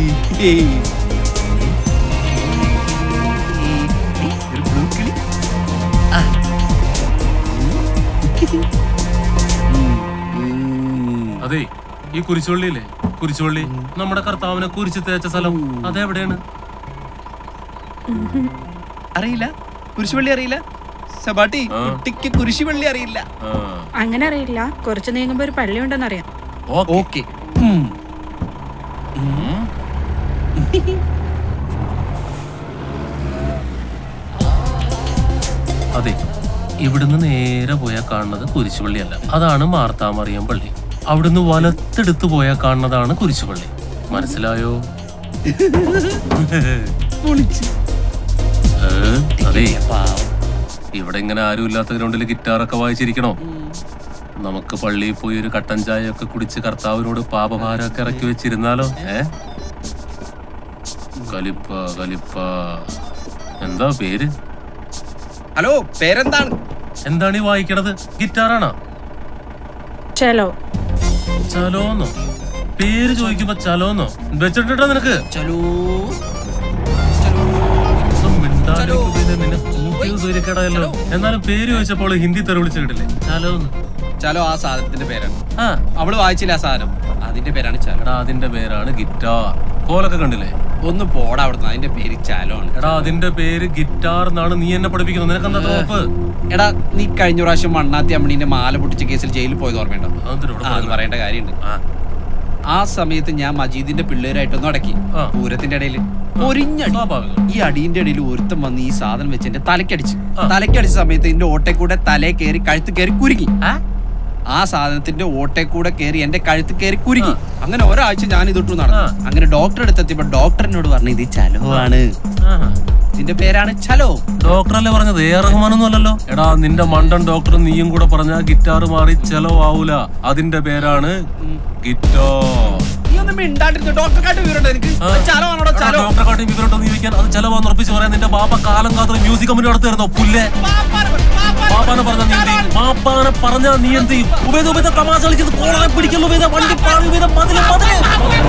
ഒരു blue കിളി. ആ. ഉം. അതെ ഈ കുരിശുപള്ളിയില്ലേ കുരിശുപള്ളി നമ്മുടെ കർത്താവിനെ കുരിശ് തേച്ച സ്ഥലം അതെവിടെയാണ് അറിയില്ല കുരിശുപള്ളി അറിയില്ല സബാട്ടി ആ. കുട്ടിക്ക് കുരിശുപള്ളി അറിയില്ല ആ, അങ്ങനെ അറിയില്ല കുറച്ച് നീങ്ങുമ്പോ ഒരു പള്ളി ഉണ്ടെന്നറിയാം ഓക്കേ. ഓക്കെ ഉം. അതെ ഇവിടുന്ന് നേരെ പോയാൽ കാണുന്നത് കുരിശുപള്ളിയല്ല അതാണ് മാർത്താമറിയം പള്ളി അവിടുന്ന് വലത്തെടുത്ത് പോയാൽ കാണുന്നതാണ് കുരിശുപള്ളി മനസ്സിലായോ ഏ, അതെ ഇവിടെ ഇങ്ങനെ ആരും ഇല്ലാത്ത ഗ്രൗണ്ടിൽ ഗിറ്റാറൊക്കെ വായിച്ചിരിക്കണോ നമുക്ക് പള്ളിയിൽ പോയി ഒരു കട്ടൻ ചായ ഒക്കെ കുടിച്ച് കർത്താവിനോട് പാപഭാരമൊക്കെ ഇറക്കി വെച്ചിരുന്നാലോ ഏ കലിപ്പ കലിപ്പ എന്താ പേര് ഹലോ പേരെന്താണ് എന്താണ് ഈ വായിക്കണത് ഗിറ്റാറാണോ ചലോ ചലോന്നോ പേര് ചോദിക്കുമ്പോ ചലോന്നോ വെച്ചിട്ടുണ്ടോ നിനക്ക് ചലോ ഒന്നും മിണ്ടാണ്ടിരിക്കുമ്പോ ഇത് നിന്നെ കൂട്ടിയത് സൂര്യക്കേടായല്ലോ എന്നാലും പേര് ചോദിച്ചപ്പോൾ ഹിന്ദി തെറി വിളിച്ച് കേട്ടില്ലേ ചലോന്ന് ചലോ ആ സാധനത്തിന്റെ പേരാണ് ആ അവള് വായിച്ചില്ല ആ സാധനം അതിന്റെ പേരാണ് ചലോ എടാ അതിന്റെ പേരാണ് ഗിറ്റാർ കോലൊക്കെ കണ്ടില്ലേ ഒന്ന് പോടാ അവിടുന്ന് അതിന്റെ പേര് ചലോ ആണ് എടാ അതിന്റെ പേര് ഗിറ്റാർ എന്നാണ് നീ എന്നെ പഠിപ്പിക്കുന്നത് നിനക്കെന്താ തോപ്പ് എടാ നീ കഴിഞ്ഞ പ്രാവശ്യം മണ്ണാത്തി അമ്മണീന്റെ മാല പൊട്ടിച്ച കേസിൽ ജയിലിൽ പോയത് ഓർമ്മയുണ്ടോ അതെന്തിനാ ഇവിടെ ആ, അത് പറയുന്നത്? പറയേണ്ട കാര്യമുണ്ട് ആ, ആ സമയത്ത് ഞാൻ മജീദിന്റെ പിള്ളേരായിട്ടൊന്ന് അടക്കി ആ. പൂരത്തിന്റെ ഇടയിൽ പൊരിഞ്ഞടി സ്വാഭാവികം ഈ അടീന്റെ ഇടയിൽ ഒരുത്തം വന്ന് ഈ സാധനം വെച്ച് എന്റെ തലക്കടിച്ച് ആ. തലക്കടിച്ച സമയത്ത് ഇതിന്റെ ഓട്ടെ കൂടെ തലേ കയറി കഴുത്ത് കയറി കുരുങ്ങി ആ? ആ സാധനത്തിന്റെ ഓട്ടെ കൂടെ കയറി എന്റെ കഴുത്ത് കയറി കുരുങ്ങി അങ്ങനെ ഒരാഴ്ച ഞാൻ ഇതിട്ടു നടന്നു ആ. അങ്ങനെ ഡോക്ടറെ അടുത്തെത്തിയപ്പോ ഡോക്ടറിനോട് പറഞ്ഞു ഇത് ചലവാണ് ആഹാ. ഇതിന്റെ പേരാണ് ചലോ ഡോക്ടറല്ലേ പറഞ്ഞത് എ റഹ്മാനൊന്നും അല്ലല്ലോ എടാ നിന്റെ മണ്ടൻ ഡോക്ടർ നീയും കൂടെ പറഞ്ഞ ഗിറ്റാർ മാറി ചെലവാവൂല അതിന്റെ പേരാണ് ഗിറ്റാർ നീ ഒന്നും മിണ്ടാണ്ടിരുന്നു ഡോക്ടർക്കായിട്ട് വിവരമുണ്ടോ എനിക്ക് ആ. ചലോ ആണോടോ ചലോ ഡോക്ടറെ കാട്ടി വിവരമുണ്ടോ നീ ചോദിക്കാൻ അത് ചെലവാന്ന് ഉറപ്പിച്ച് പറയാൻ നിന്റെ ബാപ്പ കാലം കാത്തൊരു മ്യൂസിക് കമ്പനി നടത്തുമായിരുന്നോ പുല്ലേ പാപ്പാനെ പറ, പാപ്പാനെ പാപ്പാനെ പറഞ്ഞ നീ എന്ത് ചെയ്യും മാപ്പാനെ പറഞ്ഞ നീ എന്ത് ചെയ്യും ഉപേദ ഉപേദ തമാശ കളിക്കുന്നത് കോളെ പിടിക്കല്ലോ ഉപേദ വണ്ടി പാടി ഉപേദ മതില് മതില്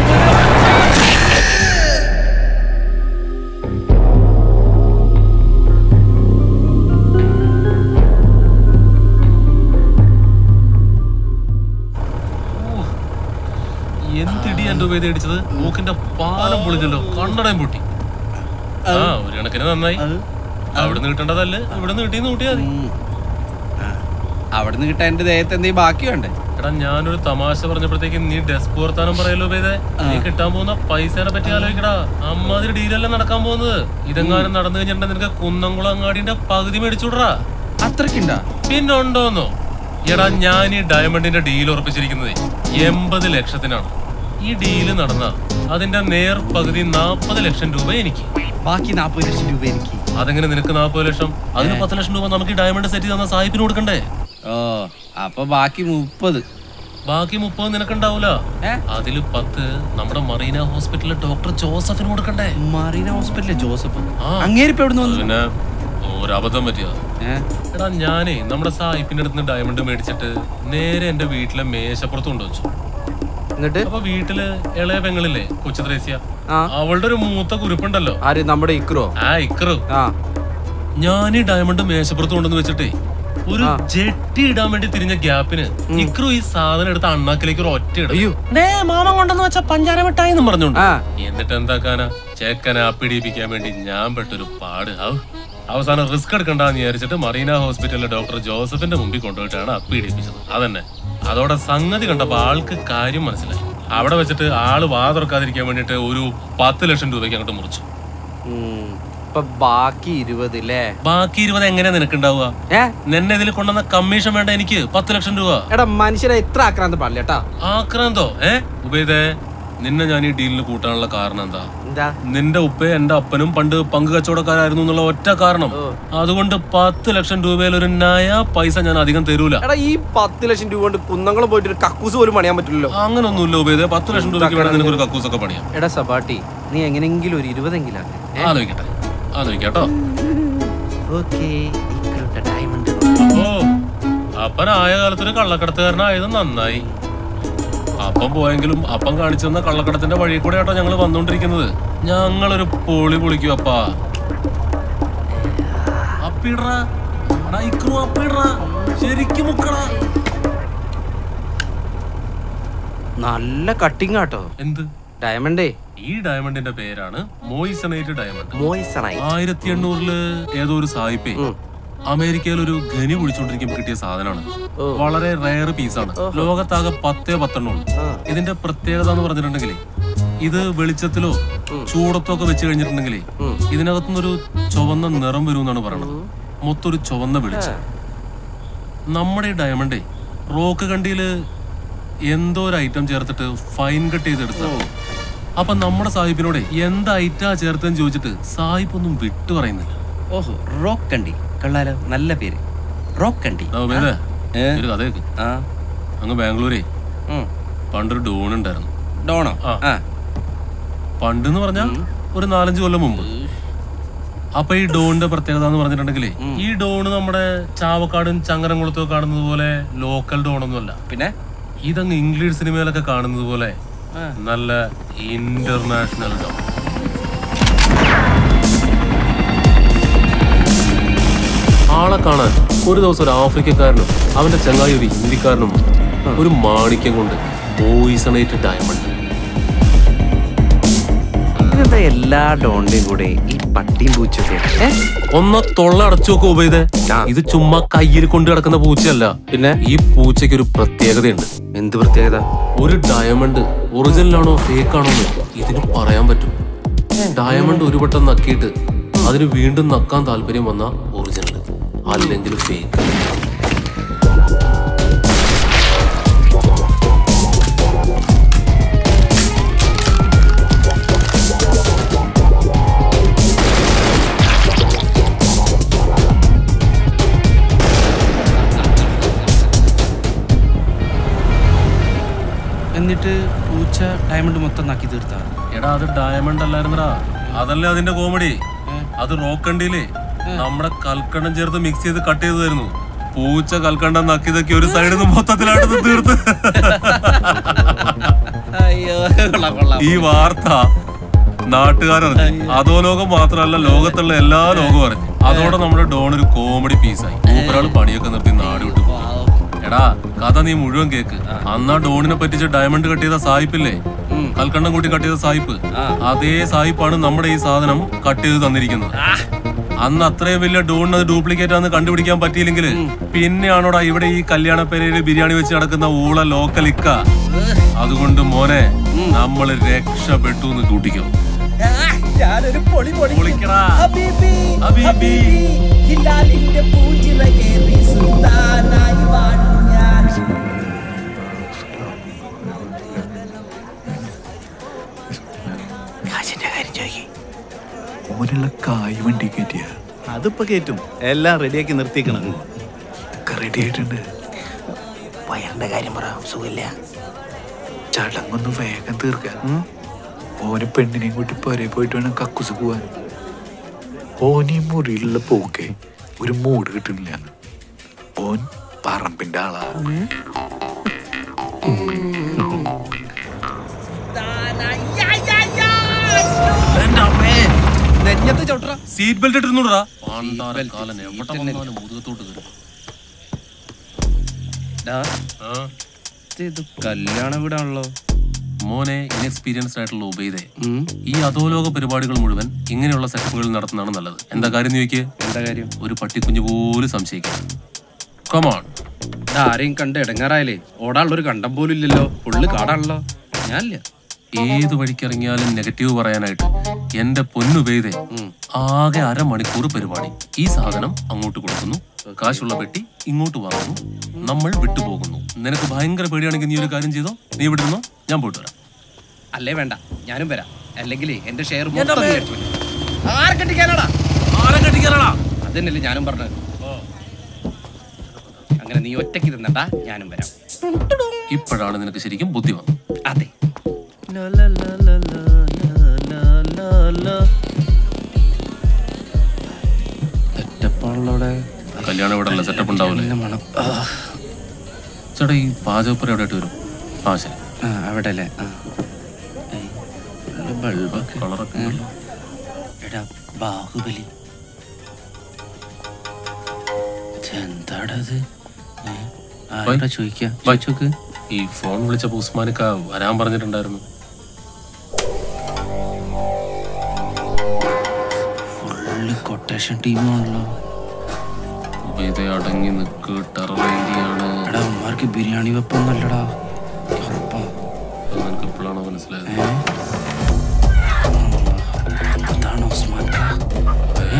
എന്തിടി എന്റെ ഉപേദ അടിച്ചത് മൂക്കിന്റെ പാലം പൊളിഞ്ഞല്ലോ കണ്ണടയും പൊട്ടി ആ ഒരു കണക്കിന് നന്നായി അവിടുന്ന് കിട്ടേണ്ടതല്ലേ ഇവിടുന്ന് കിട്ടിയെന്ന് കൂട്ടിയാ മതി ഉം. ആ. അവിടുന്ന് കിട്ടാൻ എന്റെ ദേഹത്ത് എന്തെങ്കിലും ബാക്കി വേണ്ടേ എടാ ഞാനൊരു തമാശ പറഞ്ഞപ്പോഴത്തേക്ക് നീ ഡെസ്ക് വർത്താനം പറയല്ലോ പേതെ നീ കിട്ടാൻ പോകുന്ന പൈസനെ പറ്റി ആലോചിക്കടാ അമ്മാതിരി ഡീലല്ലേ നടക്കാൻ പോകുന്നത് ഇതെങ്ങാനും നടന്നു കഴിഞ്ഞിട്ടുണ്ടെങ്കിൽ നിനക്ക് കുന്നംകുളം അങ്ങാടിന്റെ പകുതി മേടിച്ചുവിടറാ അത്രക്കുണ്ടാ പിന്നെ ഉണ്ടോന്നോ എടാ ഞാൻ ഈ ഡയമണ്ടിന്റെ ഡീൽ ഉറപ്പിച്ചിരിക്കുന്നത് എൺപത് ലക്ഷത്തിനാണ് ഈ ഡീല് നടന്ന അതിന്റെ നേർ പകുതി നാപ്പത് ലക്ഷം രൂപ എനിക്ക് ബാക്കി നാപ്പത് ലക്ഷം രൂപ എനിക്ക് അതെങ്ങനെ നിനക്ക് നാപ്പത് ലക്ഷം അതിന് പത്ത് ലക്ഷം രൂപ നമുക്ക് ഈ ഡയമണ്ട് സെറ്റ് തന്ന സാഹിബിന് കൊടുക്കണ്ടേ ഓ അപ്പൊ ബാക്കി മുപ്പത് ബാക്കി മുപ്പത് നിനക്കുണ്ടാവൂല ഏ? അതില് പത്ത് നമ്മുടെ മറീന ഹോസ്പിറ്റലിലെ ഡോക്ടർ ജോസഫിന് കൊടുക്കണ്ടേ മറീന ഹോസ്പിറ്റലിലെ ജോസഫ് ആ. അങ്ങേരിപ്പോ എവിടുന്ന് അത് വന്നു പിന്നെ ഒരബദ്ധം പറ്റിയ ഏ? എടാ ഞാനേ നമ്മുടെ സായിപ്പിന്റെ അടുത്ത് ഡയമണ്ട് മേടിച്ചിട്ട് നേരെ എന്റെ വീട്ടിലെ മേശപ്പുറത്ത് കൊണ്ടുവച്ചു എന്നിട്ട് അപ്പൊ വീട്ടില് ഇളയ പെങ്ങളില്ലേ കൊച്ചു ത്രേസ്യ ആ. അവളുടെ ഒരു മൂത്ത കുരുപ്പുണ്ടല്ലോ ആര് നമ്മുടെ ഇക്രോ ആ ഇക്കറ് ആ ഞാൻ ഈ ഡയമണ്ട് മേശപ്പുറത്ത് കൊണ്ടുവന്ന് വെച്ചിട്ടേ ഒരു ആ. ജെട്ടി ഇടാൻ വേണ്ടി തിരിഞ്ഞ ഗ്യാപ്പിന് ഇക്രു ഈ സാധനം എടുത്ത് അണ്ണാക്കിലേക്ക് ഒരു ഒറ്റ ഇടും അയ്യോ ഡേ മാമൻ കൊണ്ടെന്ന് വെച്ച പഞ്ചാര മിഠായി എന്നും പറഞ്ഞോണ്ട് ആ എന്നിട്ട് എന്താക്കാനാ ചേക്കനെ അപ്പിടിപ്പിക്കാൻ വേണ്ടി ഞാൻ പെട്ടൊരു പാട് ഔ. അവസാനം റിസ്ക് എടുക്കണ്ടെന്ന് വിചാരിച്ചിട്ട് മറീന ഹോസ്പിറ്റലിലെ ഡോക്ടർ ജോസഫിന്റെ മുമ്പിൽ കൊണ്ടുപോയിട്ടാണ് അപ്പിടിപ്പിച്ചത് അതന്നെ അതോടെ സംഗതി കണ്ടപ്പോ ആൾക്ക് കാര്യം മനസ്സിലായി അവിടെ വെച്ചിട്ട് ആള് വാ തുറക്കാതിരിക്കാൻ വേണ്ടിട്ട് ഒരു പത്ത് ലക്ഷം രൂപയ്ക്ക് അങ്ങോട്ട് മുറിച്ചു ഉം. ഇപ്പൊ ബാക്കി ഇരുപത് അല്ലേ ബാക്കി ഇരുപത് എങ്ങനെയാ നിനക്കുണ്ടാവുക ഏ നിന്നെ ഇതിൽ കൊണ്ടുവന്ന കമ്മീഷൻ വേണ്ട എനിക്ക് പത്ത് ലക്ഷം രൂപ എടാ മനുഷ്യരെ എത്ര ആക്രാന്തം പാടില്ല കേട്ടാ ആക്രാന്തോ ഏ ഉപേദേ നിന്നെ ഞാൻ ഈ ഡീലിന് കൂട്ടാനുള്ള കാരണം എന്താ എന്താ നിന്റെ ഉപ്പയും എന്റെ അപ്പനും പണ്ട് പങ്ക് കച്ചവടക്കാരായിരുന്നു എന്നുള്ള ഒറ്റ കാരണം ഓ. അതുകൊണ്ട് പത്ത് ലക്ഷം രൂപയിൽ ഒരു നയ പൈസ ഞാൻ അധികം തരൂല എടാ ഈ പത്ത് ലക്ഷം രൂപ കൊണ്ട് കുന്നംകുളം പോയിട്ട് ഒരു കക്കൂസ് പോലും പണിയാൻ പറ്റില്ലല്ലോ അങ്ങനൊന്നുമില്ല ഉപേദ പത്ത് ലക്ഷം രൂപയ്ക്ക് വേണം നിനക്ക് ഒരു കക്കൂസൊക്കെ പണിയാം എടാ സബാട്ടി നീ എങ്ങനെങ്കിലും ഒരു ഇരുപതെങ്കിലും ആലോചിക്കട്ടെ ആലോചിക്കാട്ടോ ഓക്കെ ഡയമണ്ട് ഓ അപ്പൻ ആയ കാലത്തൊരു കള്ളക്കടത്തുകാരനായത് നന്നായി അപ്പം പോയെങ്കിലും അപ്പം കാണിച്ചെന്ന കള്ളക്കടത്തിന്റെ വഴി കൂടെ ആട്ടോ ഞങ്ങൾ വന്നോണ്ടിരിക്കുന്നത് ഞങ്ങളൊരു പൊളി പൊളിക്കും അപ്പാ അപ്പിടറ അപ്പിടറ ശരിക്കും മുക്കടാ നല്ല കട്ടിങ് ആട്ടോ എന്ത് ഡയമണ്ടേ ഈ ഡയമണ്ടിന്റെ പേരാണ് മോയിസണേറ്റ് ഡയമണ്ട് മോയിസണായി ആയിരത്തി എണ്ണൂറില് ഏതോ ഒരു സായിപ്പേ അമേരിക്കയിൽ ഒരു ഖനി കുഴിച്ചോണ്ടിരിക്കുമ്പോൾ കിട്ടിയ സാധനമാണ് വളരെ റയർ പീസാണ് ലോകത്താകെ പത്തേ പത്തെണ്ണുള്ളൂ ഇതിന്റെ പ്രത്യേകത എന്ന് പറഞ്ഞിട്ടുണ്ടെങ്കിൽ ഇത് വെളിച്ചത്തിലോ ചൂടത്തോ ഒക്കെ വെച്ച് കഴിഞ്ഞിട്ടുണ്ടെങ്കിൽ ഇതിനകത്തുനിന്നൊരു ചുവന്ന നിറം വരും എന്നാണ് പറയുന്നത് മൊത്തം ഒരു ചുവന്ന വെളിച്ചം നമ്മുടെ ഈ ഡയമണ്ടേ റോക്ക് കണ്ടിയില് എന്തോ ഒരു ഐറ്റം ചേർത്തിട്ട് ഫൈൻ കട്ട് ചെയ്തെടുത്താണ് അപ്പൊ നമ്മുടെ സാഹിബിനോട് എന്ത് ഐറ്റാ ചേർത്തെന്ന് ചോദിച്ചിട്ട് സാഹിബ് ഒന്നും വിട്ടു പറയുന്നില്ല ഓഹോ റോക്ക് കണ്ടി കൊള്ളാലോ നല്ല പേര് റോക്ക് കണ്ടി നവമേധ, ഏ? ഒരു കഥ കേക്ക് ആ അങ്ങ് ബാംഗ്ലൂരേ ഉം. പണ്ടൊരു ഡോൺ ഉണ്ടായിരുന്നു ഡോണോ ആ. ആ പണ്ട് എന്ന് പറഞ്ഞാൽ ഒരു നാലഞ്ച് കൊല്ലം മുമ്പ് അപ്പൊ ഈ ഡോണിന്റെ പ്രത്യേകത എന്ന് പറഞ്ഞിട്ടുണ്ടെങ്കിലേ ഈ ഡോണ് നമ്മുടെ ചാവക്കാടും ചങ്ങരംകുളത്തും ഒക്കെ കാണുന്നത് പോലെ ലോക്കൽ ഡോണൊന്നുമല്ല പിന്നെ ഇതങ്ങ് ഇംഗ്ലീഷ് സിനിമയിലൊക്കെ കാണുന്നത് പോലെ നല്ല ഇന്റർനാഷണൽ ഡോൺ ആളെ കാണാൻ ഒരു ദിവസം ഒരു ആഫ്രിക്കക്കാരനും അവന്റെ ചങ്ങായി ഒരു ഹിന്ദിക്കാരനും ഒരു മാണിക്യം കൊണ്ട് പോയിസണേറ്റ് ഡയമണ്ട് ഇതെന്താ എല്ലാ ഡോണിന്റെയും കൂടെ ഈ പട്ടിയും പൂച്ചൊക്കെ ഏ? ഒന്ന തൊള്ള അടച്ചു നോക്കുക ഉപയോഗിതേ ഇത് ചുമ്മാ കയ്യിൽ കൊണ്ട് കിടക്കുന്ന പൂച്ചയല്ല പിന്നെ ഈ പൂച്ചയ്ക്ക് ഒരു പ്രത്യേകതയുണ്ട് എന്ത് പ്രത്യേകത ഒരു ഡയമണ്ട് ഒറിജിനൽ ആണോ ഫേക്ക് ആണോ എന്ന് ഇതിന് പറയാൻ പറ്റും ഡയമണ്ട് ഒരു വട്ടം നക്കിയിട്ട് അതിന് വീണ്ടും നക്കാൻ താല്പര്യം വന്ന ഒറിജിനൽ അല്ലെങ്കിൽ ഫേക്ക് എന്നിട്ട് പൂച്ച ഡയമണ്ട് മൊത്തം നാക്കി തീർത്താ എടാ അത് ഡയമണ്ട് അല്ലായിരുന്നടാ അതല്ലേ അതിന്റെ കോമഡി അത് റോക്കണ്ടിയിലേ നമ്മുടെ കൽക്കണ്ടം ചേർത്ത് മിക്സ് ചെയ്ത് കട്ട് ചെയ്തു തരുന്നു പൂച്ച കൽക്കണ്ടം നക്കിയതൊക്കെ ഒരു സൈഡിൽ നിന്ന് മൊത്തത്തിലായിട്ട് തീർത്ത് അയ്യോ കൊള്ളാം കൊള്ളാം ഈ വാർത്ത നാട്ടുകാരറിഞ്ഞു അതോ ലോകം മാത്രമല്ല ലോകത്തുള്ള എല്ലാ ലോകവും അറിഞ്ഞു അതോടെ നമ്മുടെ ഡോൺ ഒരു കോമഡി പീസായി ഒരാൾ പണിയൊക്കെ നിർത്തി നാട് വിട്ടു പോയി. എടാ കഥ നീ മുഴുവൻ കേക്ക് അന്നാ ഡോണിനെ പറ്റിച്ച് ഡയമണ്ട് കട്ട് ചെയ്ത സായിപ്പില്ലേ കൽക്കണ്ടം കൂട്ടി കട്ട് ചെയ്ത സായിപ്പ് അതേ സായിപ്പാണ് നമ്മുടെ ഈ സാധനം കട്ട് ചെയ്ത് തന്നിരിക്കുന്നത് അന്ന് അത്രയും വലിയ ഡോണിന് അത് ഡ്യൂപ്ലിക്കേറ്റ് ആണെന്ന് കണ്ടുപിടിക്കാൻ പറ്റിയില്ലെങ്കിൽ പിന്നെയാണോടാ ഇവിടെ ഈ കല്യാണ പേരയില് ബിരിയാണി വെച്ച് നടക്കുന്ന ഊള ലോക്കൽ ഇക്ക അതുകൊണ്ട് മോനെ നമ്മൾ രക്ഷപ്പെട്ടു എന്ന് കൂട്ടിക്കോ ഞാനൊരു പൊളി പൊളി പൊളിക്കടാ. ഹബീബി ഹബീബി. ഹബീബി ഹിലാലിന്റെ പൂഞ്ചിറ കേറി സുൽത്താനായി വാഴും ഞാൻ ഓനുള്ള കായ് വണ്ടി കയറ്റിയ അതിപ്പോ കേറ്റും എല്ലാം റെഡിയാക്കി നിർത്തിക്കണം ഒക്കെ റെഡി ആയിട്ടുണ്ട് വയറിന്റെ കാര്യം പറ സുഖമില്ല ചടങ്ങൊന്ന് വേഗം തീർക്കാൻ ഓന് പെണ്ണിനെയും കൂട്ടി പുരേ പോയിട്ട് വേണം കക്കുസ് പോവാൻ ഓനീ മുറിയിലുള്ള പോക്കെ ഒരു മൂഡ് കിട്ടുന്നില്ല ഓൻ പറമ്പിന്റെ ആളാ നെഞ്ഞത്ത് ചവിട്ടറ സീറ്റ് ബെൽറ്റ് ഇട്ടിരുന്നുടാ കാലൻ എവിടെ വന്നാലും മുതുകത്തോട്ട് കയറും ആ ഇത് കല്യാണ വീടാണല്ലോ മോനെ ഇൻഎക്സ്പീരിയൻസ്ഡ് ആയിട്ടുള്ള ഉപയോഗേ ഈ അധോലോക പരിപാടികൾ മുഴുവൻ ഇങ്ങനെയുള്ള സെറ്റപ്പുകളിൽ നടത്തുന്നതാണ് നല്ലത് എന്താ കാര്യം എന്ന് ചോദിക്ക് എന്താ കാര്യം ഒരു പട്ടിക്കുഞ്ഞു പോലും സംശയിക്കാം കമോൺ ഇത് ആരെയും കണ്ട് ഇടങ്ങാറായാലേ ഓടാനുള്ളൊരു കണ്ടം പോലും ഇല്ലല്ലോ ഫുള്ള് കാടാണല്ലോ ഞാനില്ല ഏത് വഴിക്കിറങ്ങിയാലും നെഗറ്റീവ് പറയാനായിട്ട് എന്റെ പൊന്നുപെയ്തേ ആകെ അരമണിക്കൂർ പരിപാടി ഈ സാധനം അങ്ങോട്ട് കൊടുക്കുന്നു കാശുള്ള പെട്ടി ഇങ്ങോട്ട് വാങ്ങുന്നു നമ്മൾ വിട്ടുപോകുന്നു നിനക്ക് ഭയങ്കര പേടിയാണെങ്കിൽ നീ ഒരു കാര്യം ചെയ്തോ നീ ഇവിടെ നിന്നോ ഞാൻ പോയിട്ട് വരാം അല്ലേ വേണ്ട ഞാനും വരാം അല്ലെങ്കിൽ എന്റെ ഷെയർ മൊത്തം നീ എടുത്ത് വെക്കും. ആരെ കെട്ടിക്കാനാടാ അതന്നെയല്ലേ ഞാനും പറഞ്ഞത് അങ്ങനെ നീ ഒറ്റയ്ക്ക് തിന്നണ്ട ഞാനും വരാം ഇപ്പോഴാണ് നിനക്ക് ശരിക്കും ബുദ്ധി വന്നത് അതെ സെറ്റപ്പാണല്ലോടെ കല്യാണം ഇവിടെ അല്ല സെറ്റപ്പ് ഉണ്ടാവില്ലേ മണം ചേട്ടാ ഈ പാചകപ്പുര എവിടെ ആയിട്ട് വരും ആ ശരി ആ അവിടെ അല്ലേ ആ ഏയ്, full ബൾബൊക്കെ കളറൊക്കെ ഉം. എടാ ബാഹുബലി എന്താടത് ആരോടാ ചോദിക്കാ ബൈ. ചോദിച്ചോക്ക് ഈ ഫോൺ വിളിച്ചപ്പോ ഉസ്മാനിക്ക വരാൻ പറഞ്ഞിട്ടുണ്ടായിരുന്നു ഫുള്ള് കൊട്ടേഷൻ ടീമാണല്ലോ ഇത് അടങ്ങി നിക്ക് ടെററേരിയാണ് എടാ ഉമ്മാർക്ക് ബിരിയാണി വെപ്പൊന്നല്ലടാ ഉറപ്പാ നിനക്ക് ഇപ്പോഴാണോ മനസ്സിലായത് ഏ? അതാണ് ഉസ്മാൻ ഖാ. ഏ?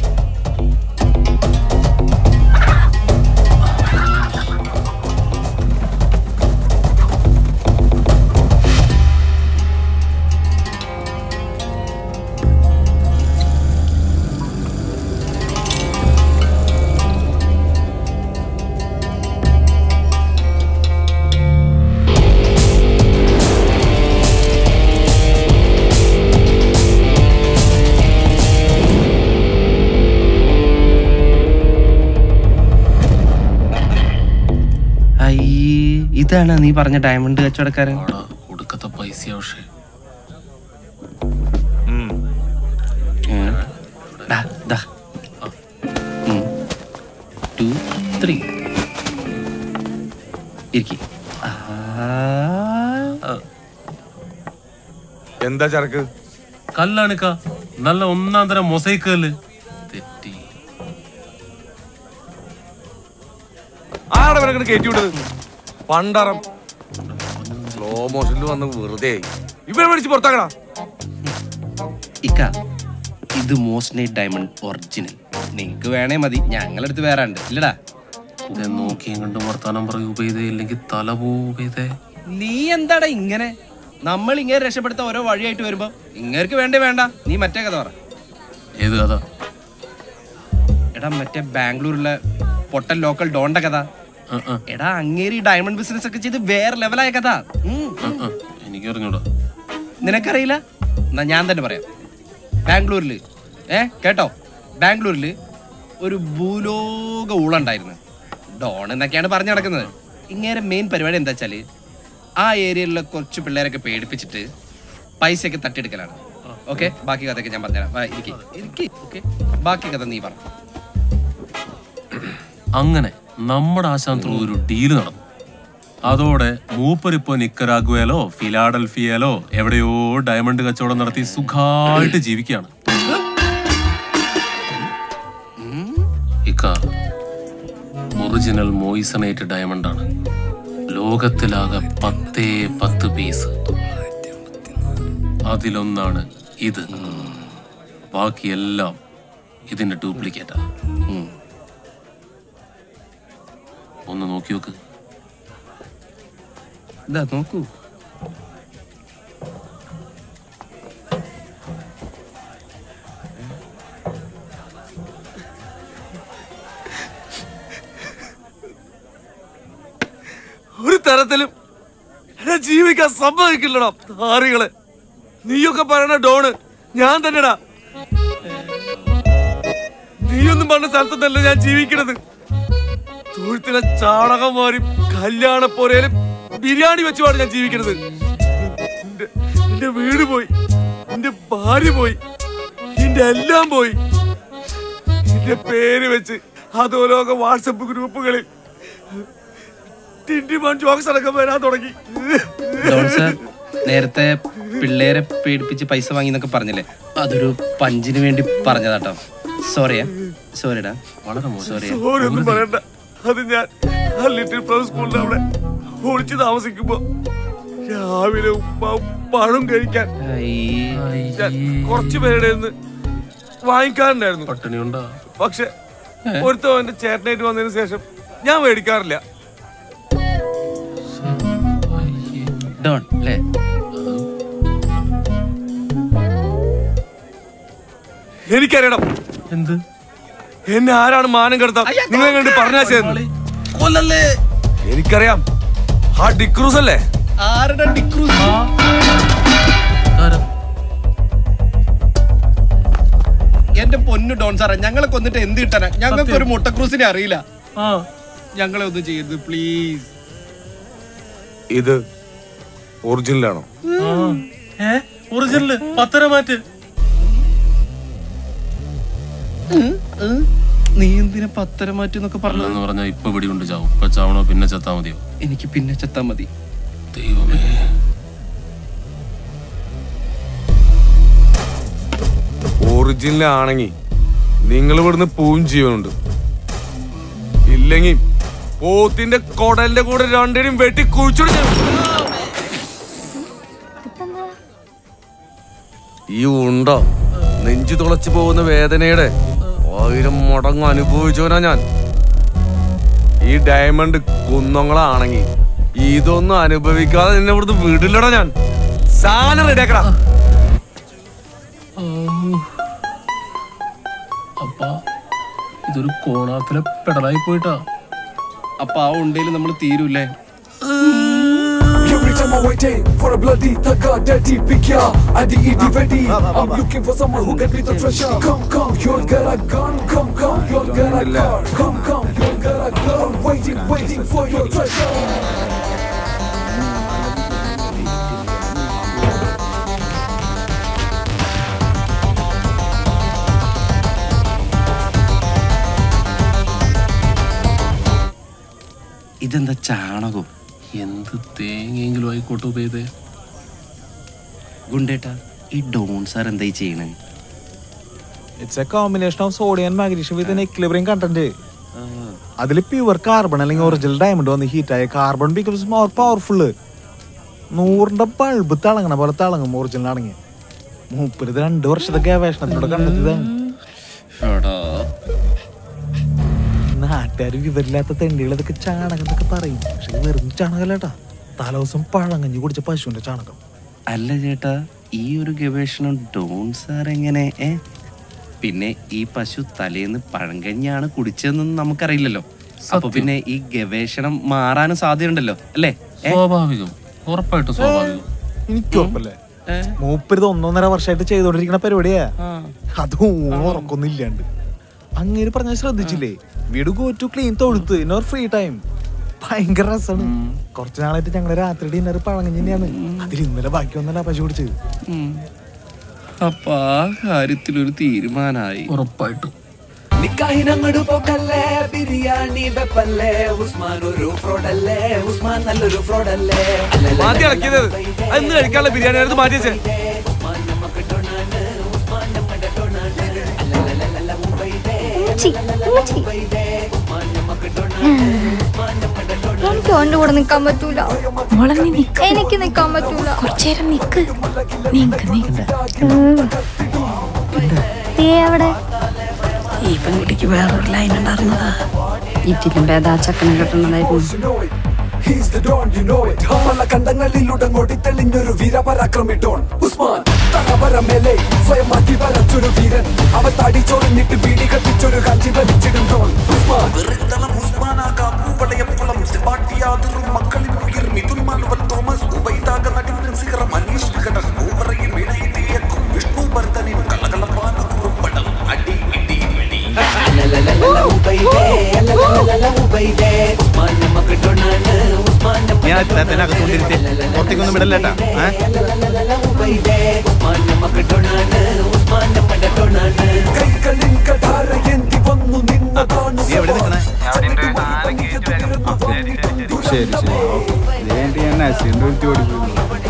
അയ്യേ ഇതാണ് നീ പറഞ്ഞ ഡയമണ്ട് കച്ചവടക്കാരൻ ആടാ ഒടുക്കത്തെ പൈസ പക്ഷേ ഏ? ദാ, ദാ. ഉം. Two, three. ഇരിക്ക്. ആ. എന്താ ചരക്ക് കല്ലാണിക്ക നല്ല ഒന്നാം തരം മൊസൈക്ക് കല്ല് തെറ്റി ആടെ വരെ കയറ്റി വിട്ടത് പണ്ടറം സ്ലോ മോഷനിൽ വന്ന് വെറുതെ ഇവരെ മേടിച്ച് പുറത്താക്കടാ ഇക്ക ഇത് മോസ്റ്റ് നൈറ്റ് ഡയമണ്ട് ഒറിജിനൽ നിങ്ങക്ക് വേണേ മതി ഞങ്ങളടുത്ത് വേറെ ഉണ്ട് ഇല്ലടാ ഇത് നോക്കിയും കണ്ടും വർത്താനം പറയൂ ഉപേദേ ഇല്ലെങ്കിൽ തല പോവേദേ നീ എന്താടാ ഇങ്ങനെ നമ്മൾ ഇങ്ങനെ രക്ഷപ്പെടുത്താൻ ഓരോ വഴിയായിട്ട് വരുമ്പോ ഇങ്ങേർക്ക് വേണ്ടേ വേണ്ട നീ മറ്റേ കഥ പറ ഏത് കഥ എടാ മറ്റേ ബാംഗ്ലൂരിലെ പൊട്ടൻ ലോക്കൽ ഡോണ്ട കഥ ആ, ആ, എടാ അങ്ങേരി ഡയമണ്ട് ബിസിനസ് ഒക്കെ ചെയ്ത് വേറെ ലെവലായ കഥ ഉം. ആ, ആ. എനിക്ക് അറിഞ്ഞൂടാ നിനക്കറിയില്ല എന്നാ ഞാൻ തന്നെ പറയാം ബാംഗ്ലൂരിൽ ഏ കേട്ടോ ബാംഗ്ലൂരിൽ ഒരു ഭൂലോക ഊളുണ്ടായിരുന്നു ഡോൺ എന്നൊക്കെയാണ് പറഞ്ഞു നടക്കുന്നത് ഇങ്ങനെ മെയിൻ പരിപാടി എന്താ വെച്ചാല് ആ ഏരിയയിലുള്ള കുറച്ച് പിള്ളേരൊക്കെ പേടിപ്പിച്ചിട്ട് പൈസയൊക്കെ തട്ടിയെടുക്കലാണ് ഓക്കെ ബാക്കി കഥയൊക്കെ ഞാൻ പറഞ്ഞുതരാം വാ, ഇരിക്ക് ഇരിക്ക് ഓക്കെ ബാക്കി കഥ നീ പറ അങ്ങനെ നമ്മുടെ ആശാന്ത്ര ഒരു ഡീല് നടന്നു അതോടെ മൂപ്പരിപ്പോ നിക്കരാഗ്വയിലോ ഫിലാഡൽഫിയയിലോ എവിടെയോ ഡയമണ്ട് കച്ചവടം നടത്തി സുഖായിട്ട് ജീവിക്കുകയാണ് ഇക്ക ഒറിജിനൽ മോയിസണേറ്റ് ഡയമണ്ട് ആണ് ലോകത്തിലാകെ പത്തേ പത്ത് പീസ് അതിലൊന്നാണ് ഇത് ബാക്കിയെല്ലാം ഇതിന്റെ ഡ്യൂപ്ലിക്കേറ്റാ ഉം. ഒന്ന് നോക്കി നോക്ക് ഇതാ നോക്കൂ ഒരു തരത്തിലും എന്നെ ജീവിക്കാൻ സമ്മതിക്കില്ലടാ താറികളെ നീയൊക്കെ പറയണ ഡോണ് ഞാൻ തന്നെടാ നീയൊന്നും പറഞ്ഞ സ്ഥലത്തൊന്നല്ല ഞാൻ ജീവിക്കണത് തൊഴുത്തിലെ ചാണകം മാറി കല്യാണ പോരേലും ബിരിയാണി വെച്ചുമാണ് ഞാൻ ജീവിക്കണത് എന്റെ എന്റെ വീട് പോയി എന്റെ ഭാര്യ പോയി എന്റെ എല്ലാം പോയി എന്റെ പേര് വെച്ച് അതോലോക വാട്സപ്പ് ഗ്രൂപ്പുകളിൽ ടിൻഡിമാൻ ജോക്സ് അടക്കം വരാൻ തുടങ്ങി ഡോൺ സാർ നേരത്തെ പിള്ളേരെ പേടിപ്പിച്ച് പൈസ വാങ്ങി എന്നൊക്കെ പറഞ്ഞില്ലേ അതൊരു പഞ്ചിന് വേണ്ടി പറഞ്ഞതാട്ടോ സോറിയാ സോറിടാ വളരെ മോശം സോറി ഓരോന്നും പറയണ്ട അത് ഞാൻ ആ ലിറ്റിൽ ഫ്ലവർ സ്കൂളിന്റെ അവിടെ ഒളിച്ചു താമസിക്കുമ്പോ രാവിലെ ഉപ്പാവും പഴം കഴിക്കാൻ ഞാൻ കുറച്ചു പേരുടെ നിന്ന് വാങ്ങിക്കാറുണ്ടായിരുന്നു പട്ടിണി ഉണ്ടാ പക്ഷെ ഒരുത്തവൻ എന്റെ ചേട്ടനായിട്ട് വന്നതിന് ശേഷം ഞാൻ മേടിക്കാറില്ല ഡോൺ അല്ലേ എനിക്കറിയണം എന്ത് എന്നെ ആരാണ് മാനം കെടുത്താൻ നിങ്ങൾ കണ്ട് പറഞ്ഞാ ശരി കൊല്ലല്ലേ എനിക്കറിയാം ആ ഡിക്രൂസ് അല്ലേ ആരുടെ ഡിക്രൂസ് ആരാ? എന്റെ പൊന്നു ഡോൺ സാറേ ഞങ്ങളെ കൊന്നിട്ട് എന്ത് കിട്ടാനാ ഞങ്ങൾക്ക് ഒരു മുട്ടക്രൂസിനെ അറിയില്ല ആ ഞങ്ങളെ ഒന്ന് ചെയ്യരുത് പ്ലീസ് ഇത് ഒറിജിനലാണോ ഏ ഒറിജിനല് പത്തര മാറ്റ് നീ എന്തിനാ പത്തര മാറ്റി എന്നൊക്കെ പറഞ്ഞത് എന്ന് പറഞ്ഞാൽ ഇപ്പൊ പിടി കൊണ്ട് ചാവും ഇപ്പൊ ചാവണോ പിന്നെ ചത്താ മതിയോ എനിക്ക് പിന്നെ ചെത്താ മതി ദൈവമേ ഒറിജിനൽ ആണെങ്കിൽ നിങ്ങൾ ഇവിടുന്ന് പോവും ജീവനുണ്ട് ഇല്ലെങ്കിൽ പോത്തിന്റെ കൊടലിന്റെ കൂടെ രണ്ടിനും വെട്ടി കുഴിച്ചിട്ട് ഈ ഉണ്ട നെഞ്ചു തുളച്ചു പോകുന്ന വേദനയുടെ ആയിരം മടങ്ങ് അനുഭവിച്ചവനാ ഞാൻ ഈ ഡയമണ്ട് കുന്നങ്ങളാണെങ്കിൽ ഇതൊന്നും അനുഭവിക്കാതെ നിന്നെ ഇവിടുന്ന് വീട്ടിലടാ ഞാൻ സാധനം റെഡിയാക്കടാ അപ്പ ഇതൊരു കോണാത്തിലെ പെടലായി പോയിട്ടാ അപ്പൊ ആ ഉണ്ടയിൽ നമ്മൾ തീരൂലേ Every time I'm waiting for a bloody thugger, dirty pick ya, and the ED ready. I'm looking for someone who can be the treasure. Come, come, you'll get a gun. Come, come, you'll get a car. Come, come, you'll get a gun. Waiting, waiting for your treasure. ഇതെന്താ ചാണകം എന്ത് തേങ്ങയെങ്കിലും ആയിക്കോട്ടെ ഉപയോഗേ ഗുണ്ടേട്ടാ ഈ Don sir എന്തായി ചെയ്യണേ it's a combination of sodium and magnesium with equilibrium content അതിൽ pure carbon അല്ലെങ്കിൽ original diamond വന്ന് ഹീറ്റായ കാർബൺ ബിക്കംസ് മോർ പവർഫുൾ നൂറിന്റെ ബൾബ് തിളങ്ങണ പോലെ തിളങ്ങും ഒറിജിനൽ ആണെങ്കിൽ മൂപ്പരിത് രണ്ട് വർഷത്തെ ഗവേഷണത്തിലൂടെ കണ്ടെത്തിയതാണ് നാട്ടുകാർ വിവരില്ലാത്ത തെണ്ടികൾ ഇതൊക്കെ ചാണകം എന്നൊക്കെ പറയും പക്ഷെ ഇത് വെറും ചാണകല്ലേട്ടാ തലേദിവസം പഴങ്കഞ്ഞി കുടിച്ച പശുവിന്റെ ചാണകം അല്ല ചേട്ടാ ഈ ഒരു ഗവേഷണം ഡോൺ സാർ എങ്ങനെ ഏ പിന്നെ ഈ പശു തലേന്ന് പഴങ്കഞ്ഞാണ് കുടിച്ചതെന്നൊന്നും നമുക്കറിയില്ലല്ലോ അപ്പൊ പിന്നെ ഈ ഗവേഷണം മാറാനും സാധ്യതയുണ്ടല്ലോ അല്ലേ ഏ? സ്വാഭാവികം ഉറപ്പായിട്ടും സ്വാഭാവികം എനിക്ക് ഉറപ്പല്ലേ മൂപ്പരിത് ഒന്നൊന്നര വർഷമായിട്ട് ചെയ്തോണ്ടിരിക്കുന്ന പരിപാടിയാ അത് ഉറക്കൊന്നും ഇല്ലാണ്ട് അങ്ങനെ പറഞ്ഞാൽ ശ്രദ്ധിച്ചില്ലേ വീട് ഗോ ടു ക്ലീൻ തൊഴുത്ത് ഇന്നോർ ഫ്രീ ടൈം ഭയങ്കര രസമാണ് കുറച്ച് നാളായിട്ട് ഞങ്ങള് രാത്രി ഡിന്നർ പഴങ്ങഞ്ഞി തന്നെയാണ് അതിൽ ഇന്നലെ ബാക്കി ഒന്നല്ല പശു കുടിച്ചത് ഉം. അപ്പൊ ആ കാര്യത്തിലൊരു തീരുമാനായി ഉറപ്പായിട്ടും നിക്കാഹിനങ്ങട് പോക്കല്ലേ ബിരിയാണി വെപ്പല്ലേ ഉസ്മാൻ ഒരു ഫ്രോഡല്ലേ ഉസ്മാൻ നല്ലൊരു ഫ്രോഡല്ലേ മാറ്റി ഇളക്കിയത് അന്ന് കഴിക്കാനുള്ള ബിരിയാണി ആയിരുന്നു മാറ്റി വെച്ചേ ഊച്ചി, ഊച്ചി. എനിക്ക് അവന്റെ കൂടെ നിക്കാൻ പറ്റൂല എനിക്ക് നിക്കാൻ പറ്റൂല കുറച്ചേരം നിക്ക് നിക്ക് നീ എവിടെ ഈ പെൺകുട്ടിക്ക് വേറൊരു ലൈൻ ഉണ്ടായിരുന്നതാ ഇറ്റിലും ഭേദ ചക്കനെ കിട്ടുന്നതായിരുന്നു He's the Don, you know it. പല കണ്ടങ്ങളിലുടങ്ങോടി തെളിഞ്ഞൊരു വീരപരാക്രമിട്ടോൺ ഉസ്മാൻ തലവര മേലെ സ്വയം മാറ്റി വരച്ചൊരു വീരൻ അവ തടി ചൊറിഞ്ഞിട്ട് ബീഡി കത്തിച്ചൊരു കാഞ്ചി വലിച്ചിടും ഡോൺ ഉസ്മാൻ മക്കളിൽ ഉയർ മിഥുൻ മാലുവൽ തോമസ് ഉബൈദാക നടുവിൻ സിഹറം അനീഷ് വികടൻ മൂവറയിൽ വിണയിതേക്കും വിഷ്ണു ഭർത്തനിൻ കലകലപ്പാന കുറുപ്പടം അടി ഇടി ഇടി ഞാൻ അകത്തോണ്ടിരുത്തി പുറത്തേക്കൊന്നും വിടല്ലേട്ടാ കൈകളിൻ കഠാര എന്തി വന്നു നിന്നതാണ് നീ എവിടെ നിൽക്കണേ ശരി ശരി വേണ്ടി ഞാൻ നസീറിന്റെ അടുത്ത് ഓടിപ്പോയി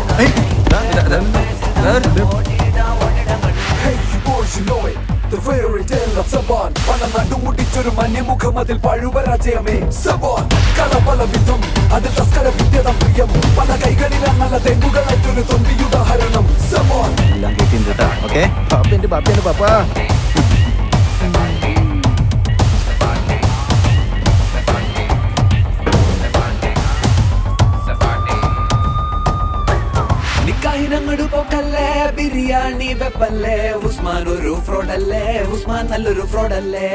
Hey, you boys, you know it. The fairy tale of Saban പല നടുമുടിച്ചൊരു മന്യമുഖം അതിൽ പഴുപരാജയമേ സബോൻ കളപല വിധം അതിൽ തസ്കര വിദ്യതം പ്രിയം പല കൈകളിലാണ് തെങ്ങുകളായിട്ടൊരു തൊണ്ടിയുദാഹരണം സബോൻ എല്ലാം കേട്ടിട്ടുണ്ട് കേട്ടാ ഓക്കെ പാപ്പന്റെ പാപ്പന്റെ പാപ്പാ നിക്കാഹിനങ്ങട് പോക്കല്ലേ ബിരിയാണി വെപ്പല്ലേ ഉസ്മാൻ ഒരു ഫ്രോഡല്ലേ ഉസ്മാൻ നല്ലൊരു ഫ്രോഡല്ലേ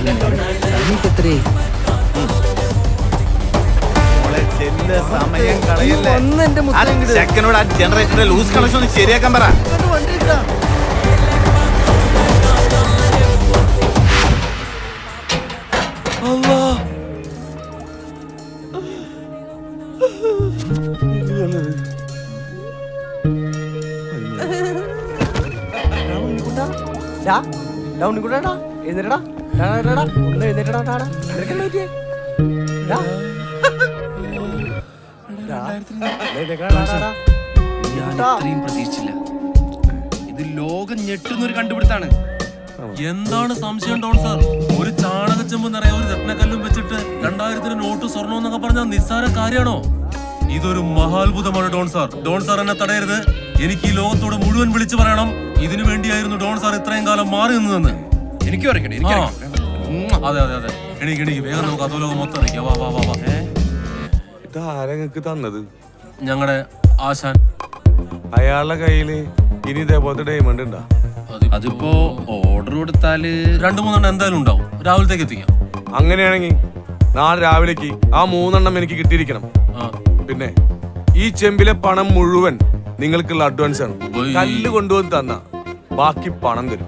മോളെ ചെല്ല് സമയം കള കളയല്ലേ ഒന്ന് എന്റെ ആ ചെക്കനോട് ആ ജനറേറ്ററിന്റെ ലൂസ് കണക്ഷൻ ഒന്ന് ശരിയാക്കാൻ പറ ഉണ്ണിക്കുട്ടാ എഴുന്നേരടാ ഒന്ന് എഴുന്നേറ്റടാ ടാടാ നിനക്കെന്താ പറ്റിയേ ഡാ. ഡാ. എഴുന്നേക്കടാ, ഡാ, ഡാ, ഡാ. ഞാൻ ഇത്രയും പ്രതീക്ഷിച്ചില്ല ഇത് ലോകം ഞെട്ടുന്ന ഒരു കണ്ടുപിടുത്താണ് എന്താണ് സംശയം ഡോൺ സാർ ഒരു ചാണകച്ചെമ്പ് നിറയെ ഒരു രത്നക്കല്ലും വെച്ചിട്ട് രണ്ടായിരത്തിന് നോട്ട് സ്വർണം എന്നൊക്കെ പറഞ്ഞാൽ നിസ്സാര കാര്യമാണോ ഇതൊരു മഹാത്ഭുതമാണ് ഡോൺ സാർ ഡോൺ സാർ എന്നെ തടയരുത് എനിക്ക് ഈ ലോകത്തോട് മുഴുവൻ വിളിച്ചു പറയണം ഇതിനു വേണ്ടിയായിരുന്നു ഡോൺ സാർ ഇത്രയും കാലം മാറി നിന്നതെന്ന് എനിക്കും അറിയണം ആ. എനിക്കറിയണം അതെ അതെ അതെ എണീക്ക് എണീക്ക് വേഗം നമുക്ക് അധോലോകം മൊത്തം അറിയിക്കാം വാ വാ വാ വാ ഇത് ആരാ നിങ്ങക്ക് തന്നത് ഞങ്ങളുടെ ആശാൻ അയാളുടെ കയ്യില് ഇനി ഇതേപോലത്തെ ഡയമണ്ട് ഉണ്ടാ അതിപ്പോ ഓർഡർ കൊടുത്താല് രണ്ടു മൂന്നെണ്ണം എന്തായാലും ഉണ്ടാവും രാവിലത്തേക്ക് എത്തിക്കാം അങ്ങനെയാണെങ്കിൽ നാളെ രാവിലേക്ക് ആ മൂന്നെണ്ണം എനിക്ക് കിട്ടിയിരിക്കണം പിന്നെ ഈ ചെമ്പിലെ പണം മുഴുവൻ നിങ്ങൾക്കുള്ള അഡ്വാൻസ് ആണ് ഉയ്യ്. കല്ല് കൊണ്ടുവന്ന് തന്ന ബാക്കി പണം തരും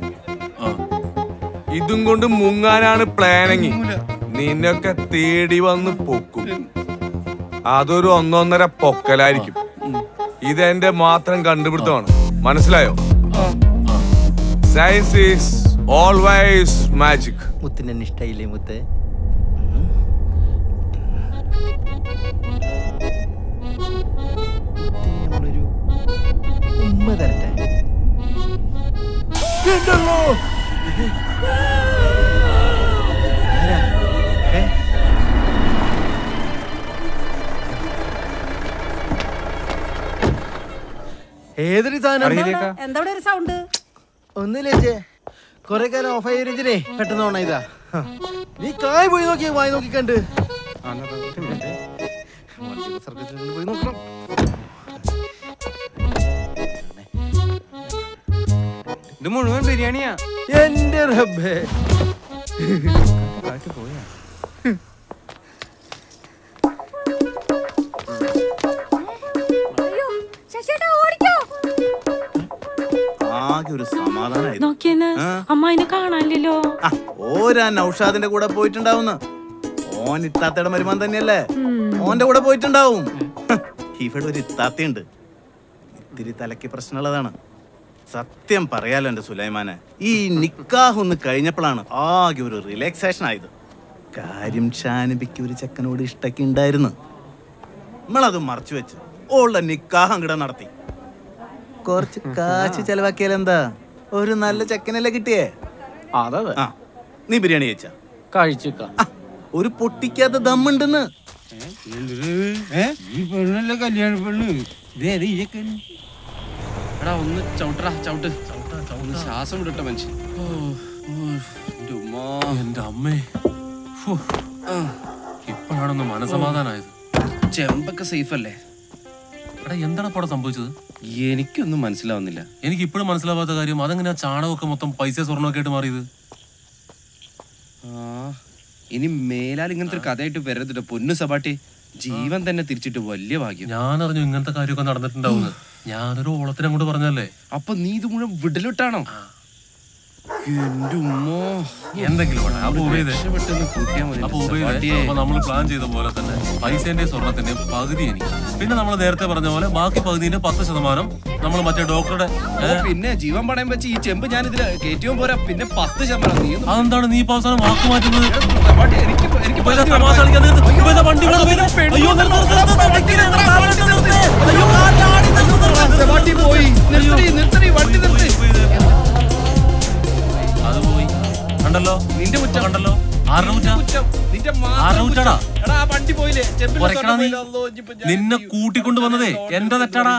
ഇതും കൊണ്ട് മുങ്ങാനാണ് പ്ലാനെങ്കിൽ നിന്നൊക്കെ തേടി വന്ന് പൊക്കും അതൊരു ഒന്നൊന്നര പൊക്കലായിരിക്കും ഇതെന്റെ മാത്രം കണ്ടുപിടുത്തമാണ് മനസ്സിലായോ സയൻസ് ഈസ് ഓൾവേസ് മാജിക് മുത്തിന് എന്നെ ഇഷ്ടായില്ലേ മുത്ത് നമ്മളൊരു ഉമ്മ തരട്ടെ വേണ്ടല്ലോ ആരാ? ഏ? ഏതൊരു സാധനം എന്താ ഇവിടെ ഒരു സൗണ്ട് ഒന്നുമില്ല ചേച്ചേ കൊറേ കാലം ഓഫ് ആയിരിച്ചേ പെട്ടെന്ന് ഓണ ഇതാ ഹ. നീ കായ് പോയി നോക്കിയേ വായി നോക്കി കണ്ട് സർക്കസിൽ പോയി നോക്കണം ഇത് മുഴുവൻ ബിരിയാണിയാ എന്റെ റബ്ബേ കാറ്റ് പോയാ അയ്യോ ശശിയേട്ടാ ഓടിക്കോ ആകെ ഒരു സമാധാനായി നോക്കിയെന്ന് അമ്മായിനെ കാണാനില്ലല്ലോ ഓരാ നൗഷാദിന്റെ കൂടെ പോയിട്ടുണ്ടാവുന്ന ഓൻ ഇത്താത്തയുടെ മരുമാൻ തന്നെയല്ലേ ഓന്റെ കൂടെ പോയിട്ടുണ്ടാവും ഹ്, ഇവിടെ ഒരു ഇത്താത്തയുണ്ട് ഇത്തിരി തലയ്ക്ക് പ്രശ്നമുള്ളതാണ് സത്യം പറയാലോ എന്റെ സുലൈമാനെ ഈ നിക്കാഹ് ഒന്ന് കഴിഞ്ഞപ്പോഴാണ് ആകെ ഒരു റിലാക്സേഷൻ ആയത് കാര്യം ഷാനബിക്ക് ഒരു ചെക്കനോട് ഇഷ്ടൊക്കെ ഉണ്ടായിരുന്നു നമ്മളത് മറച്ചു വെച്ച് ഓളുടെ നിക്കാഹ് അങ്ങടെ നടത്തി കുറച്ച് കാശ് ചെലവാക്കിയാൽ എന്താ ഒരു നല്ല ചെക്കനല്ലേ കിട്ടിയേ അതെ ആ നീ ബിരിയാണി കഴിച്ചാ കഴിച്ചേക്ക ഒരു പൊട്ടിക്കാത്ത ദമ്മുണ്ടെന്ന് ഈ പെണ്ണല്ലേ കല്യാണ പെണ്ണ് ഇതേത് ഇതൊക്കെ എടാ ഒന്ന് ചവിട്ടടാ ചവിട്ട് ഒന്ന് ശ്വാസം വിടട്ടെ മനുഷ്യൻ ഓ, ഓ, എൻ്റെ ഉമ്മാ. എന്റെ അമ്മേ ഫു. ഇപ്പോഴാണൊന്ന് മനസമാധാനായത് ചെമ്പൊക്കെ സേഫ് അല്ലേ എടാ എന്താണ് ഇപ്പോൾ അവിടെ സംഭവിച്ചത് എനിക്കൊന്നും മനസ്സിലാവുന്നില്ല എനിക്ക് ഇപ്പോഴും മനസ്സിലാവാത്ത കാര്യം അതെങ്ങനെയാ ചാണകമൊക്കെ മൊത്തം പൈസ സ്വർണ്ണമൊക്കെ ആയിട്ട് മാറിയത് ആ ഇനി മേലാൽ ഇങ്ങനത്തെ ഒരു കഥയായിട്ട് വരരുതിട്ടോ പൊന്നു സബാട്ടി ജീവൻ തന്നെ തിരിച്ചിട്ട് വലിയ ഭാഗ്യം ഞാൻ അറിഞ്ഞു ഇങ്ങനത്തെ കാര്യമൊക്കെ നടന്നിട്ടുണ്ടാവുന്നത് ഞാനൊരു ഓളത്തിന് അങ്ങോട്ട് പറഞ്ഞല്ലേ അപ്പൊ നീ ഇത് മുഴുവൻ വിടലിട്ടാണോ എന്റെ ഉമ്മോ എന്തെങ്കിലും വേണം. അപ്പൊ ഉപയോഗിതേ. രക്ഷപ്പെട്ടൊന്ന് കൂട്ടിയാ മതി അപ്പൊ എന്റെ ഉപയോഗിതേ. സബാട്ടിയെ. അപ്പൊ നമ്മൾ പ്ലാൻ ചെയ്ത പോലെ തന്നെ പൈസേന്റെ സ്വർണത്തിന്റെ പകുതി എനിക്ക് പിന്നെ നമ്മൾ നേരത്തെ പറഞ്ഞ പോലെ ബാക്കി പകുതിന്റെ പത്ത് ശതമാനം നമ്മൾ മറ്റേ ഡോക്ടറുടെ ഓ, പിന്നെ ജീവൻ പണയം വെച്ച് ഈ ചെമ്പ് ഞാൻ ഇതില് കയറ്റിയോ പോരാ പിന്നെ പത്ത് ശതമാനം നീ ഒന്ന് അതെന്താണ് നീ ഇപ്പൊ അവസാനം വാക്ക് മാറ്റുന്നത് സബാട്ടി, എനിക്ക് എനിക്ക് ഇപ്പൊ ഇതാ പകുതി തമാശ വേണം. കളിക്കാൻ നേരത്ത് അയ്യോ, ഇപ്പൊ ഇതാ വണ്ടി കൊണ്ട് പോയി. പെണ്ണ് അയ്യോ, നിർത്ത്, നിർത്ത്, നിർത്ത്, വണ്ടി നിർത്ത്, വണ്ടി നിർത്ത്. അയ്യോ, സബാട്ടി പോയി നിർത്തടി നിർത്തടി വണ്ടി നിർത്തി അത് പോയി കണ്ടല്ലോ നിന്റെ കുറ്റം കണ്ടല്ലോ ആരുടെ കുറ്റ കുറ്റം നിന്റെ ആരുടെ മാത്രം കുറ്റാടാ കുറ്റം. എടാ ആ വണ്ടി പോയില്ലേ ചെമ്പിലെ കുറയ്ക്കടാ സ്വർണ്ണം നീ പോയില്ലേ? അല്ലോ, ഇനിയിപ്പോ ഞാൻ നിന്നെ കൂട്ടിക്കൊണ്ട് വന്നതേ എന്റെ തെറ്റാടാ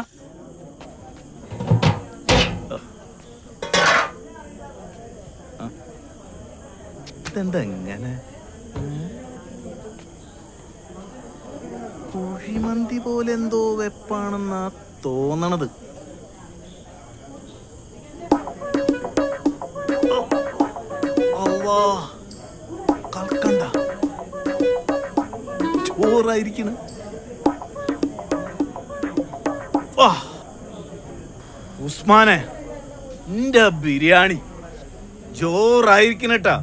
ഇതെന്താ ഇങ്ങനെ കുഴിമന്തി പോലെ എന്തോ വെപ്പാണെന്നാ തോന്നണത് അള്ളാ, കൽക്കണ്ട ചോറായിരിക്കണ് ആ. ഉസ്മാനെ നിന്റെ ബിരിയാണി ജോറായിരിക്കണട്ടാ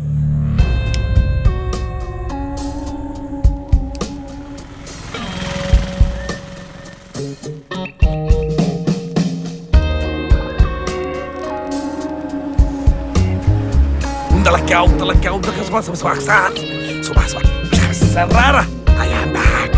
Un talakyaw, talakyaw, talakyaw, subah, subah, subah, subah, subah, subah, Sarara, I am back.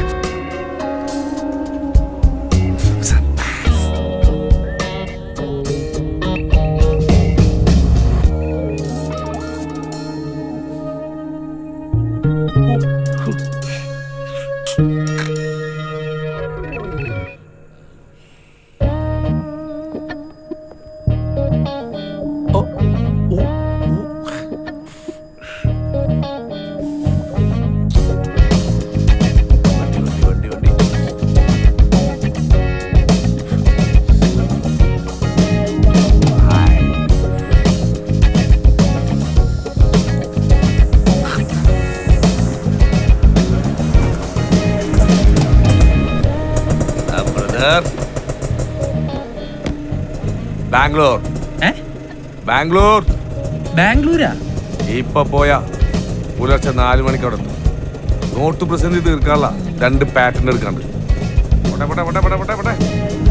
Brother Bangalore Bangalore ബാംഗ്ലൂരാ ഇപ്പൊ പോയാ പുലർച്ചെ നാല് മണിക്ക് അവിടെ എത്തും നോട്ട് പ്രസന്റ് തീർക്കാനുള്ള രണ്ട് പാറ്റേൺ എടുക്കാണ്ട് പോട്ടെ പോട്ടെ പോട്ടെ പോട്ടെ പോട്ടെ പോട്ടെ